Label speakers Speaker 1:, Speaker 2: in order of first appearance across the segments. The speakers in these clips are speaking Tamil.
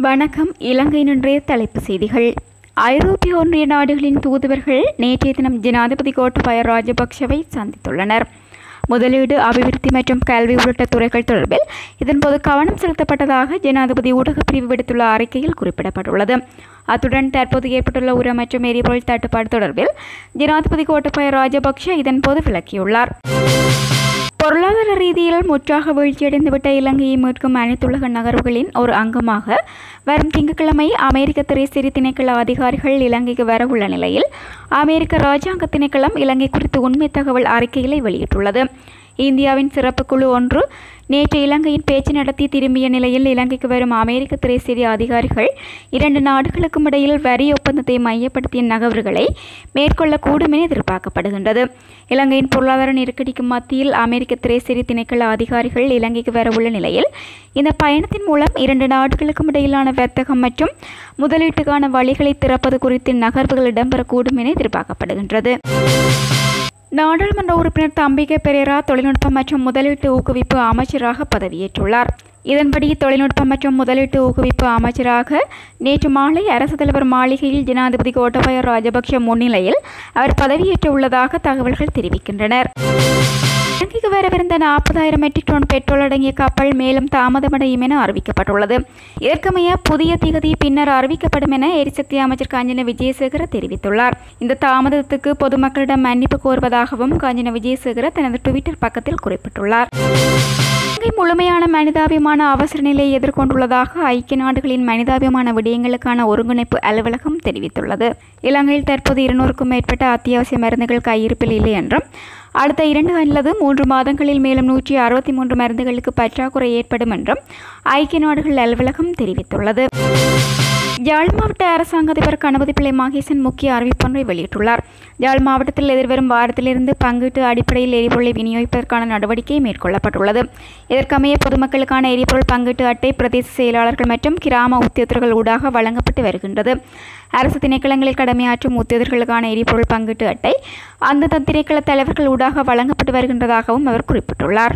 Speaker 1: வணக்கம் இலங்கையின் இன்றைய தலைப்புச் செய்திகள் ஐரோப்பிய ஒன்றிய நாடுகளின் தூதுவர்கள் நேற்றைய தினம் ஜனாதிபதி கோட்டபாய ராஜபக்ஷவை சந்தித்துள்ளனர் முதலீடு அபிவிருத்தி மற்றும் கல்வி உள்ளிட்ட துறைகள் தொடர்பில் இதன்போது கவனம் செலுத்தப்பட்டதாக ஜனாதிபதி ஊடகப் பிரிவு விடுத்துள்ள அறிக்கையில் குறிப்பிடப்பட்டுள்ளது அத்துடன் தற்போது ஏற்பட்டுள்ள உர மற்றும் எரிபொருள் தட்டுப்பாடு தொடர்பில் ஜனாதிபதி கோட்டபாய ராஜபக்ஷ இதன்போது விளக்கியுள்ளார் பொருளாதார ரீதியில் முற்றாக வீழ்ச்சியடைந்துவிட்ட இலங்கையை மீட்கும் அனைத்துலக நகர்வுகளின் ஒரு அங்கமாக வரும் திங்கட்கிழமை அமெரிக்க திரைசேரி திணைக்கள அதிகாரிகள் இலங்கைக்கு வரவுள்ள நிலையில் அமெரிக்க ராஜாங்க திணைக்களம் இலங்கை குறித்து உண்மை தகவல் அறிக்கைகளை வெளியிட்டுள்ளது இந்தியாவின் சிறப்பு குழு ஒன்று நேற்று இலங்கையின் பேச்சு நடத்தி திரும்பிய நிலையில் இலங்கைக்கு வரும் அமெரிக்க திரைசேரி அதிகாரிகள் இரண்டு நாடுகளுக்கும் இடையில் வரி ஒப்பந்தத்தை மையப்படுத்திய நகர்வுகளை மேற்கொள்ளக்கூடும் என எதிர்பார்க்கப்படுகின்றது இலங்கையின் பொருளாதார நெருக்கடிக்கு மத்தியில் அமெரிக்க திரைசேரி திணைக்கள அதிகாரிகள் இலங்கைக்கு வரவுள்ள நிலையில் இந்த பயணத்தின் மூலம் இரண்டு நாடுகளுக்கும் இடையிலான வர்த்தகம் மற்றும் முதலீட்டுக்கான வழிகளை திறப்பது குறித்து நகர்வுகள் இடம்பெறக்கூடும் என எதிர்பார்க்கப்படுகின்றது நாடாளுமன்ற உறுப்பினர் தம்பிகை பெரேரா தொழில்நுட்பம் மற்றும் முதலீட்டு ஊக்குவிப்பு அமைச்சராக பதவியேற்றுள்ளார் இதன்படி தொழில்நுட்பம் மற்றும் முதலீட்டு ஊக்குவிப்பு அமைச்சராக நேற்று மாலை அரசு தலைவர் மாளிகையில் ஜனாதிபதி கோட்டபாய ராஜபக்ஷ முன்னிலையில் அவர் பதவியேற்ற உள்ளதாக தகவல்கள் தெரிவிக்கின்றனர் இலங்கைக்கு வரவிருந்த நாற்பதாயிரம் மெட்ரிக் டன் பெட்ரோல் அடங்கிய கப்பல் மேலும் தாமதமடையும் என அறிவிக்கப்பட்டுள்ளது இதற்கமைய புதிய திகதி பின்னர் அறிவிக்கப்படும் என எரிசக்தி அமைச்சர் காஞ்சன விஜயசேகர தெரிவித்துள்ளார் இந்த தாமதத்துக்கு பொதுமக்களிடம் மன்னிப்பு கோருவதாகவும் காஞ்சன விஜயசேகர தனது டுவிட்டர் பக்கத்தில் குறிப்பிட்டுள்ளார் இலங்கை முழுமையான மனிதாபிமான அவசர நிலையை எதிர்கொண்டுள்ளதாக ஐக்கிய நாடுகளின் மனிதாபிமான விடயங்களுக்கான ஒருங்கிணைப்பு அலுவலகம் தெரிவித்துள்ளது இலங்கையில் தற்போது இருநூறுக்கும் மேற்பட்ட அத்தியாவசிய மருந்துகள் கையிருப்பில் இல்லை என்றும் அடுத்த இரண்டு அல்லது மூன்று மாதங்களில் மேலும் நூற்றி அறுபத்தி மூன்று மருந்துகளுக்கு பற்றாக்குறை ஏற்படும் என்றும் ஐக்கிய நாடுகள் அலுவலகம் தெரிவித்துள்ளது யாழ் மாவட்ட அரசாங்க அதிபர் கணபதி பிள்ளை மகேசன் முக்கிய அறிவிப்பொன்றை வெளியிட்டுள்ளார் யாழ் மாவட்டத்தில் எதிர்வரும் வாரத்திலிருந்து பங்கீட்டு அடிப்படையில் எரிபொருளை விநியோகிப்பதற்கான நடவடிக்கை மேற்கொள்ளப்பட்டுள்ளது இதற்கமைய பொதுமக்களுக்கான எரிபொருள் பங்கீட்டு அட்டை பிரதேச செயலாளர்கள் மற்றும் கிராம உத்தியோகர்கள் ஊடாக வழங்கப்பட்டு வருகின்றது அரசு திணைக்களங்களில் கடமையாற்றும் உத்தியோகர்களுக்கான எரிபொருள் பங்கீட்டு அட்டை அந்தந்த திணைக்கள தலைவர்கள் ஊடாக வழங்கப்பட்டு வருகின்றதாகவும் அவர் குறிப்பிட்டுள்ளார்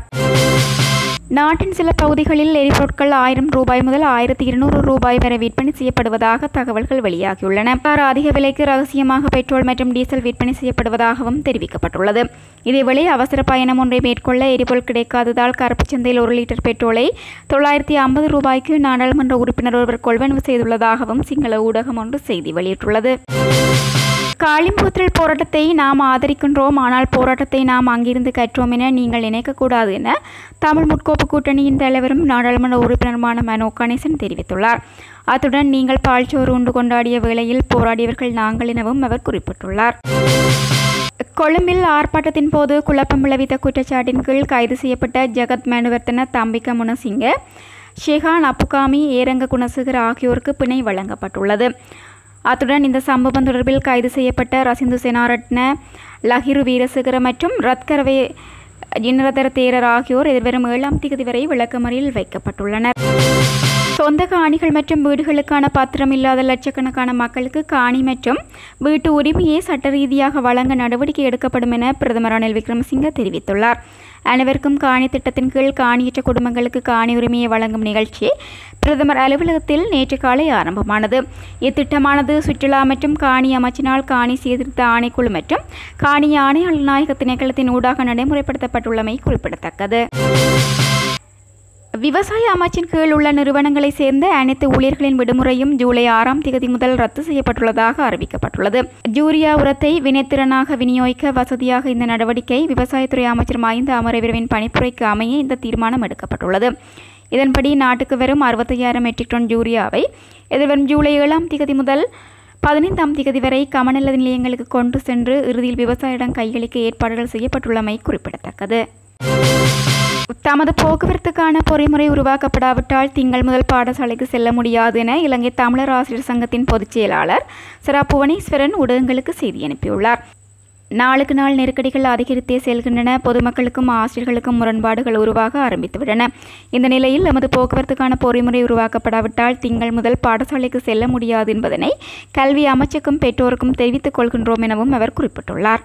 Speaker 1: நாட்டின் சில பகுதிகளில் எரிபொருட்கள் ஆயிரம் ரூபாய் முதல் ஆயிரத்தி இருநூறு ரூபாய் வரை விற்பனை செய்யப்படுவதாக தகவல்கள் வெளியாகியுள்ளன இவ்வாறு அதிக விலைக்கு ரகசியமாக பெட்ரோல் மற்றும் டீசல் விற்பனை செய்யப்படுவதாகவும் தெரிவிக்கப்பட்டுள்ளது இதேவேளை அவசர பயணம் ஒன்றை மேற்கொள்ள எரிபொருள் கிடைக்காததால் கருப்பு சந்தையில் ஒரு லிட்டர் பெட்ரோலை தொள்ளாயிரத்தி ஐம்பது ரூபாய்க்கு நாடாளுமன்ற உறுப்பினர் ஒருவர் கொள்வனவு செய்துள்ளதாகவும் சிங்கள ஊடகம் ஒன்று செய்தி வெளியிட்டுள்ளது காளிமுகத்தில் போராட்டத்தை நாம் ஆதரிக்கின்றோம் ஆனால் போராட்டத்தை நாம் அங்கிருந்து கற்றோம் என நீங்கள் நினைக்கக்கூடாது என தமிழ் முட்கோப்பு கூட்டணியின் தலைவரும் நாடாளுமன்ற உறுப்பினருமான மனோ கணேசன் தெரிவித்துள்ளார் அத்துடன் நீங்கள் பால்சோறு உண்டு கொண்டாடிய வேளையில் போராடியவர்கள் நாங்கள் எனவும் அவர் குறிப்பிட்டுள்ளார் கொழும்பில் ஆர்ப்பாட்டத்தின் போது குழப்பம் விளைவித்த குற்றச்சாட்டின் கீழ் கைது செய்யப்பட்ட ஜெகத் மனுவர்த்தன தம்பிக்க முனசிங்க ஷெஹான் அப்புகாமி ஏரங்க குணசேகர் ஆகியோருக்கு பிணை வழங்கப்பட்டுள்ளது அத்துடன் இந்த சம்பவம் தொடர்பில் கைது செய்யப்பட்ட ரசிந்து செனாரட்ன லஹிரு வீரசேகர மற்றும் ரத்கரவே இனரதர தேரர் ஆகியோர் எதிர்வரும் ஏழாம் தேதி வரை விளக்கமறியில் வைக்கப்பட்டுள்ளனர் சொந்த காணிகள் மற்றும் வீடுகளுக்கான பத்திரம் இல்லாத லட்சக்கணக்கான மக்களுக்கு காணி மற்றும் வீட்டு உரிமையை சட்ட ரீதியாக வழங்க நடவடிக்கை எடுக்கப்படும் என பிரதமர் ரணில் விக்ரமசிங்க தெரிவித்துள்ளார் அனைவருக்கும் காணி திட்டத்தின் கீழ் காணியற்ற குடும்பங்களுக்கு காணி உரிமையை வழங்கும் நிகழ்ச்சி பிரதமர் அலுவலகத்தில் நேற்று காலை ஆரம்பமானது இத்திட்டமானது சுற்றுலா மற்றும் காணி அமைச்சினால் காணி சீர்திருத்த ஆணைக்குழு மற்றும் காணி ஆணையாளர் நாயக திணைக்களத்தின் ஊடாக நடைமுறைப்படுத்தப்பட்டுள்ளமை குறிப்பிடத்தக்கது விவசாய அமைச்சின் கீழ் உள்ள நிறுவனங்களை சேர்ந்த அனைத்து ஊழியர்களின் விடுமுறையும் ஜூலை ஆறாம் தேதி முதல் ரத்து செய்யப்பட்டுள்ளதாக அறிவிக்கப்பட்டுள்ளது ஜூரியா உரத்தை வினைத்திறனாக விநியோகிக்க வசதியாக இந்த நடவடிக்கை விவசாயத்துறை அமைச்சர் மஹிந்த அமரவீரவின் பணிப்புரைக்கு அமைய இந்த தீர்மானம் எடுக்கப்பட்டுள்ளது இதன்படி நாட்டுக்கு வரும் அறுபத்தையாயிரம் மெட்ரிக் டன் யூரியாவை எதிர்வரும் ஜூலை ஏழாம் தேதி முதல் பதினைந்தாம் தேதி வரை கமநல நிலையங்களுக்கு கொண்டு சென்று இறுதியில் விவசாயிடம் கையளிக்க ஏற்பாடுகள் செய்யப்பட்டுள்ளமை குறிப்பிடத்தக்கது தமது போக்குவரத்துக்கான பொறிமுறை உருவாக்கப்படாவிட்டால் திங்கள் முதல் பாடசாலைக்கு செல்ல முடியாது என இலங்கை தமிழர் ஆசிரியர் சங்கத்தின் பொதுச் செயலாளர் சரா புவனேஸ்வரன் ஊடகங்களுக்கு செய்தி அனுப்பியுள்ளார் நாளுக்கு நாள் நெருக்கடிகள் அதிகரித்தே செல்கின்றன பொதுமக்களுக்கும் ஆசிரியர்களுக்கும் முரண்பாடுகள் உருவாக ஆரம்பித்துவிட்டன இந்த நிலையில் எமது போக்குவரத்துக்கான பொறிமுறை உருவாக்கப்படாவிட்டால் திங்கள் முதல் பாடசாலைக்கு செல்ல முடியாது என்பதனை கல்வி அமைச்சுக்கும் பெற்றோருக்கும் தெரிவித்துக் கொள்கின்றோம் எனவும் அவர் குறிப்பிட்டுள்ளார்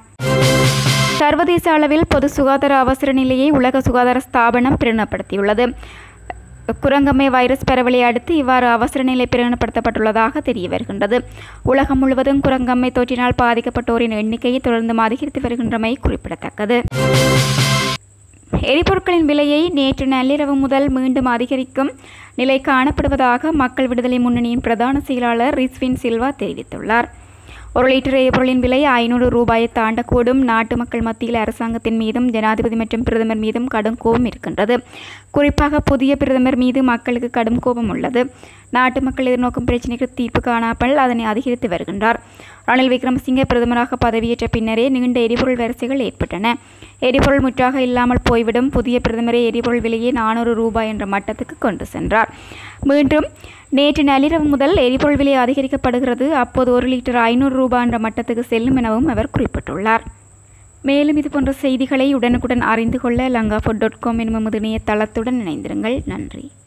Speaker 1: சர்வதேச அளவில் பொது சுகாதார அவசர நிலையை உலக சுகாதார ஸ்தாபனம் பிரகடனப்படுத்தியுள்ளது குரங்கம்மை வைரஸ் பரவலை அடுத்து இவ்வாறு அவசர நிலை பிரகடனப்படுத்தப்பட்டுள்ளதாக தெரிய வருகின்றது உலகம் முழுவதும் குரங்கம்மை தொற்றினால் பாதிக்கப்பட்டோரின் எண்ணிக்கையை தொடர்ந்து அதிகரித்து வருகின்றமை குறிப்பிடத்தக்கது எரிபொருட்களின் விலையை நேற்று நள்ளிரவு முதல் மீண்டும் அதிகரிக்கும் நிலை காணப்படுவதாக மக்கள் விடுதலை முன்னணியின் பிரதான செயலாளர் ரிஸ்வின் சில்வா தெரிவித்துள்ளார் ஒரு லிட்டர் எரிபொருளின் விலை ஐநூறு ரூபாயை தாண்டக்கூடும் நாட்டு மக்கள் மத்தியில் அரசாங்கத்தின் மீதும் ஜனாதிபதி மற்றும் பிரதமர் மீதும் கடும் கோபம் இருக்கின்றது குறிப்பாக புதிய பிரதமர் மீது மக்களுக்கு கடும் கோபம் உள்ளது நாட்டு மக்கள் எதிர்நோக்கும் பிரச்சினைக்கு தீர்ப்பு காணாமல் அதனை அதிகரித்து வருகின்றார் ரணில் விக்ரமசிங்கே பிரதமராக பதவியேற்ற பின்னரே நீண்ட எரிபொருள் வரிசைகள் ஏற்பட்டன எரிபொருள் முற்றாக இல்லாமல் போய்விடும் புதிய பிரதமரே எரிபொருள் விலையை நானூறு ரூபாய் என்ற மட்டத்துக்கு கொண்டு சென்றார் மீண்டும் நேற்று நள்ளிரவு முதல் எரிபொருள் விலை அதிகரிக்கப்படுகிறது அப்போது ஒரு லிட்டர் ஐநூறு ரூபாய் என்ற மட்டத்துக்கு செல்லும் எனவும் அவர் குறிப்பிட்டுள்ளார் மேலும் இதுபோன்ற செய்திகளை உடனுக்குடன் அறிந்து கொள்ள லங்காஃபுட் டாட் காம் எனும் இணையதளத்துடன் இணைந்திருங்கள் நன்றி